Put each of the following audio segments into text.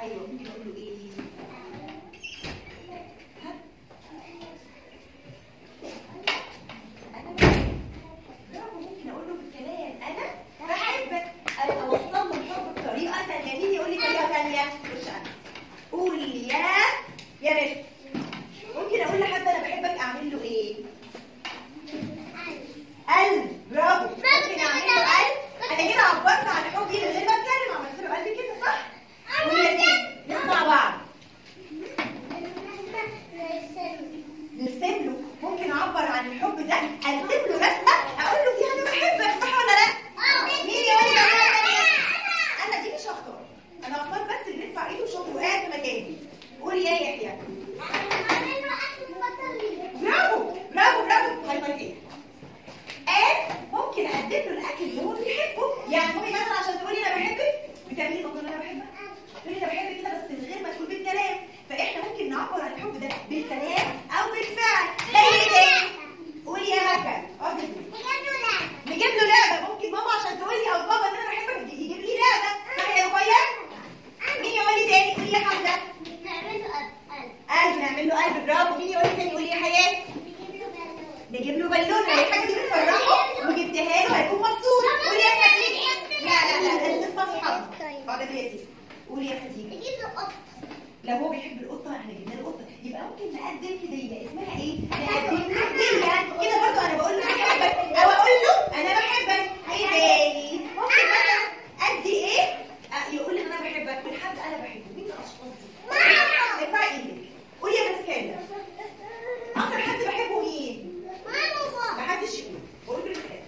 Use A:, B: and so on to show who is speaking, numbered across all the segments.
A: ايوه ممكن اقول له ايه ها؟ انا برافو ممكن اقول له بالكلام انا بحبك او اوصل له الحب بطريقه ثانيه مين يقول لي طريقه ثانيه مش انا قول يا يا مس ممكن اقول لحد انا بحبك اعمل له ايه قلب برافو ممكن اعمل له قلب انا كده عبرت عن حبي من غير ما اتكلم عملت له قلب كده صح قول يا سيدي نسمع بعض نرسم له ممكن اعبر عن الحب ده ارسم له رسمه اقول له فيها انا بحبك صح ولا لا مين يقول لي بحبك انا دي مش هختار انا هختار بس اللي يدفع ايده شاطر وقاعد في مكاني قول يا يحيى برافو برافو برافو هاي فايف ايه قال ممكن اقدم له الاكل اللي هو بيحبه يعني مامي مثلا عشان تقولي انا بحبك بتعملي مكرونه انا بحبك تقولي انا بحبك كده بس من غير ما تقول بالكلام فاحنا ممكن نعبر عن الحب ده بالكلام او بالفعل زي ايه تاني قولي يا مكه اقعدي نجيب له لعبه ممكن ماما عشان تقول لي او بابا ان انا بحبك يجيب لي لعبه صح يا رقيه مين يقول لي تاني قولي يا حمزه قلب نعمل له قلب برافو مين يقول لي تاني قولي يا حياه نجيب له بالونه هي الحاجه دي بتفرحه وجبتها له هيكون مبسوط قولي يا خديجه لا لا لا لازم تسمع صحابك اقعد يا سيدي قولي يا خديجه لو هو بيحب القطه احنا جبنا له قطه يبقى ممكن نقدم هديه اسمها ايه؟ نقدم له هديه كده برضه انا بقول له انا بحبك او اقول له انا بحبك ايه تاني؟ ممكن مثلا ادي ايه؟ أه، يقول لي انا بحبك من حد انا بحبه مين الاشخاص دي؟ ارفعي ايدك قولي يا مسكينه اكتر حد بحبه مين؟ محدش يقول قول برسكينه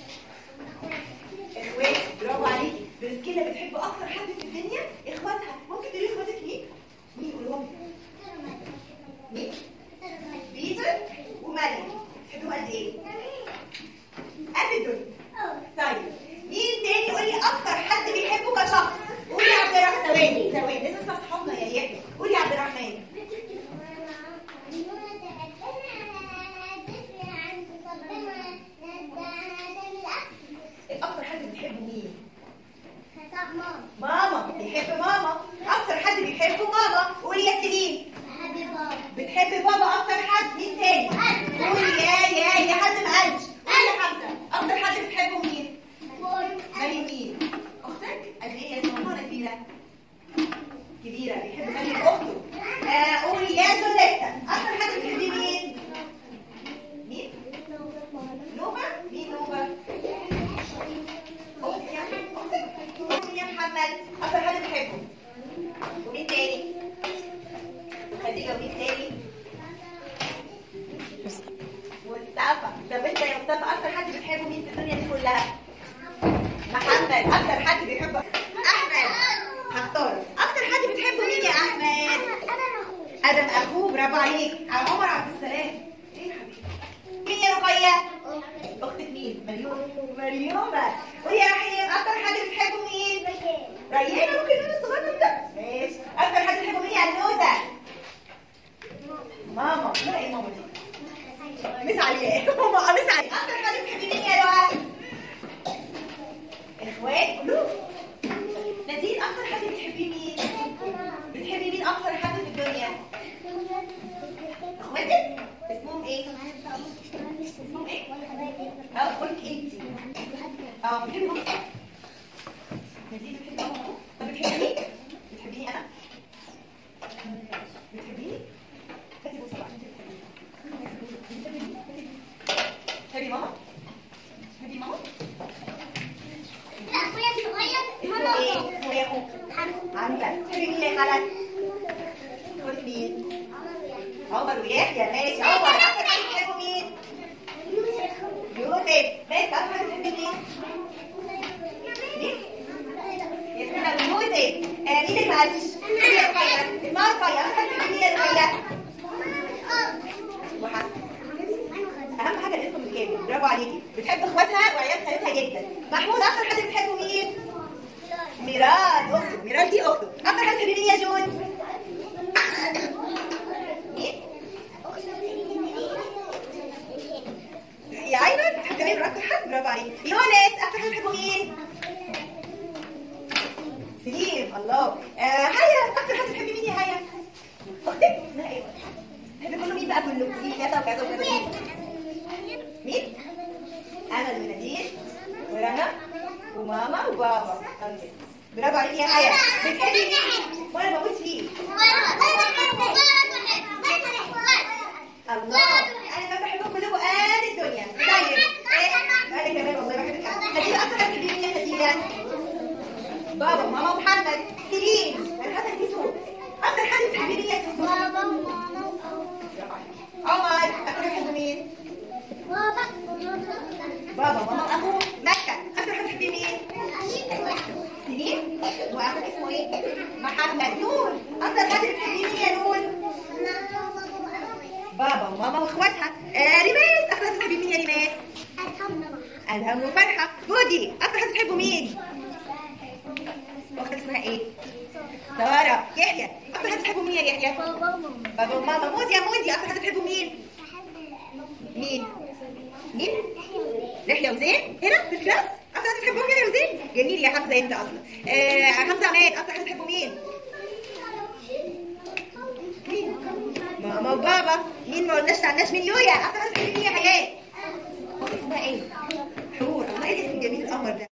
A: اخواتي برافو عليكي برسكينه بتحب اكتر حد في الدنيا اخواتها ممكن تقولي اخواتك مين؟ مين يقولهم؟ مين؟ بيتر ومريم تحبهم قد ايه؟ قد الدنيا طيب مين تاني يقول لي اكتر حد بيحبه كشخص؟ قولي يا عبد الرحمن ثواني ثواني لازم اسمع صحابنا يا يحيى قولي يا عبد الرحمن اكتر حد بتحبه مين؟ ماما بيحب ماما اكتر حد بيحبه ماما قولي يا سليم بتحب بابا اكتر حد مين تاني قولي يا يا يا حد ما قالش قولي يا حمزه اكتر حد بتحبه مين مريم مين اختك قد ايه يا اسمها ولا كبيره كبيره بيحب مريم اخته آه قولي يا جوليتا اكتر حد بتحبيه مين مين نوفا مين نوفا اختك يا اختك مين يا محمد اكتر حد بتحبه ومين تاني خديجه ومين تاني مصطفى طب انت يا مصطفى اكتر حد بتحبه مين في الدنيا دي كلها محمد اكتر حد بيحبه احمد هختار اكتر حد بتحبه مين يا احمد ادم اخوه برافو عليك عمر عبد السلام ايه يا حبيبي مين يا رقيه اختك مين مريوم مريومه قولي يا رحيم اكتر حد بتحبه مين ريانه ممكن نقول الصغير ده ماشي اكتر حد بتحبه مين يا نوسه ماما لا ايه ماما دي مس عليه ماما مس عليه اكتر حد بتحبي مين يا رؤى اخوات قولوا نادين اكتر حد بتحبي مين بتحبي مين اكتر حد في الدنيا اخواتك اسمهم ايه اسمهم ايه اه قولك انتي اه بتحبي ماما نادين بتحبي ماما طب بتحبيني بتحبيني انا بتحبيني هاتي بوسه بقى انت بتحبيني بتحبي ماما بتحبي ماما اسمه ايه اسمه ايه اخوك عمزه بتحبي مين يا خالد قولي مين عمر ويحيى ماشي عمر اكتر حد بتحبه مين يوسف ماشي اكتر حد بتحبي مين مين ياسمين يوسف آه، مين اللي معلش مين يا رقية اسمها رقية اكتر حد بتحبي مين يا رقية وحسن اهم حاجه الاسم بالكامل برافو عليكي بتحب اخواتها وعيال خالتها جدا محمود اكتر حد بتحبه مين ميراد اخته ميراد دي اخته اكتر حد بتحبي مين يا جون مين يا ايمن بتحبي ايمن اكتر حد برافو عليك يونس اكتر حد بتحبه مين سليم الله آه هيا اكتر حد بتحبي مين يا هيا اختك اسمها ايه بتحبي كله مين بقى كله مين كذا وكذا وكذا مين انا المناديل ورنا وماما وبابا أوكي. برافو عليكي يا هيا بتحبي مين وانا بموت فيه الله انا ما بحبكم كلكم قد الدنيا طيب ايه انا كمان والله بحبك قوي هديله اكتر حد بتحبي مين يا هديله بابا وماما ومحمد سيرين انا حاسه ان في صوت اكتر حد بتحبي مين يا سوسو عمر اكتر حد مين بابا وماما واخوه مكه اكتر حد بتحبي مين سيرين واخوك اسمه ايه محمد نور اكتر حد بتحبي مين يا نور بابا وماما واخواتها آه ريماس اكتر حد بتحبي مين يا ريماس الهم وفرحه جودي اكتر حد بتحبوا مين اختك اسمها ايه ساره يحيى اكتر حد بتحبوا مين يا يحيى بابا وماما موزي يا موزي اكتر حد بتحبوا مين مين مين يحيى وزين هنا في الكلاس اكتر حد بتحبهم يحيى وزين جميل يا حمزه انت اصلا آه حمزه عماد اكتر حد بتحبوا مين مين ماما وبابا مين ما قلناش عناش مين يويا اكتر حد بتحبي مين يا حياه اختك اسمها ايه حور الله ايه الاسم الجميل القمر ده